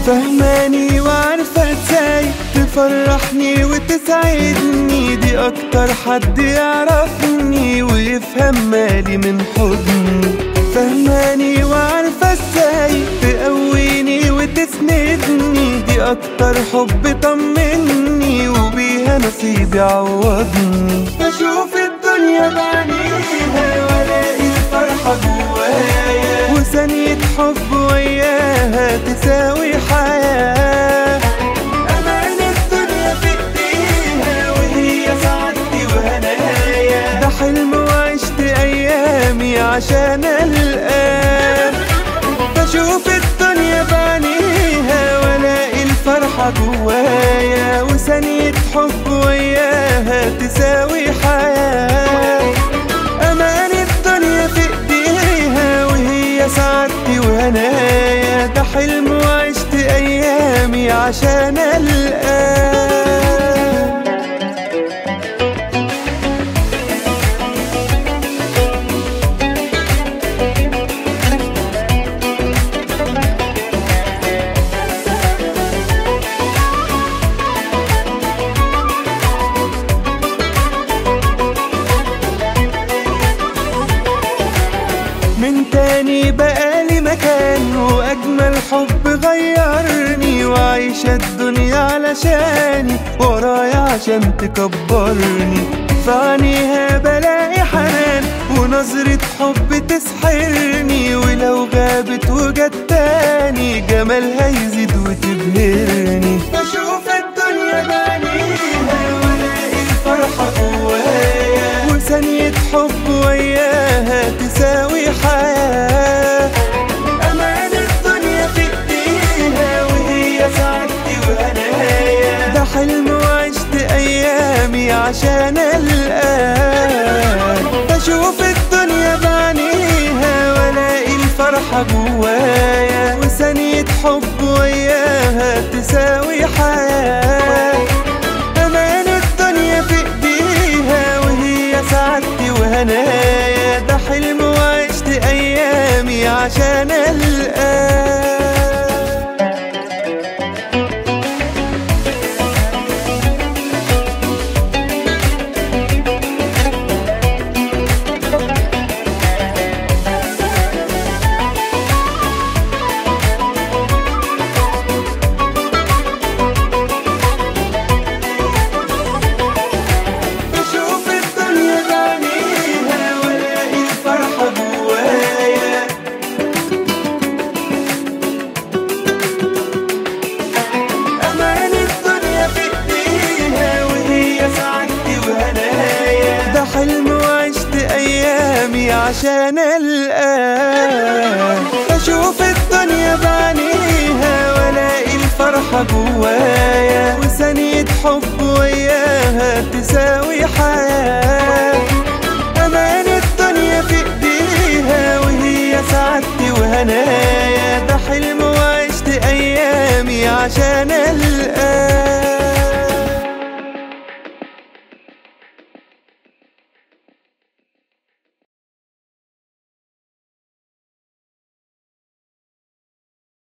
فهماني وعارفة ازاي تفرحني وتسعدني دي اكتر حد يعرفني ويفهم مالي من حضني فهماني وعارفة ازاي تقويني وتسندني دي اكتر حب طمني وبيها نصيبي عوضني بشوف الدنيا بعينيها والاقي الفرحة جوايا وثانية حب وياها تساوي حياة أمان الدنيا في ايديها وهي سعادتي وهنايا ده حلم وعشت أيامي عشان ألقاه بشوف الدنيا بعينيها والاقي الفرحة جوايا وثانية حب وياها تساوي حياة أمان الدنيا في ايديها وهي سعادتي وهنايا ده حلم وعشت أيامي عشان ألقاه من تاني بقالي مكان وأجمل حب غيرني وعايشة الدنيا علشاني ورايا عشان تكبرني في عينيها بلاقي حنان ونظرة حب تسحرني ولو غابت وجت تاني جمالها يزيد وتبهرني بشوف الدنيا بعينيها والاقي الفرحة جوايا وثانية حب وياها تساوي حياة أمان الدنيا في ايديها وهي سعادتي وهنايا ده حلم وعشت أيامي عشان ألقاه بشوف الدنيا بعينيها والاقي الفرحة جوايا وثانية حب وياها تساوي حياة أمان الدنيا في ايديها وهي سعادتي وهنايا ده حلم وعشت أيامي عشان ألقاه بشوف الدنيا بعينيها والاقي الفرحة جوايا أمان الدنيا في ايديها وهي سعادتي وهنايا ده حلم وعشت أيامي عشان ألقاه بشوف الدنيا بعينيها والاقي الفرحة جوايا وثانية حب وياها تساوي حياة أمان الدنيا في ايديها وهي سعادتي وهنايا ده حلم وعشت أيامي عشان ألقاه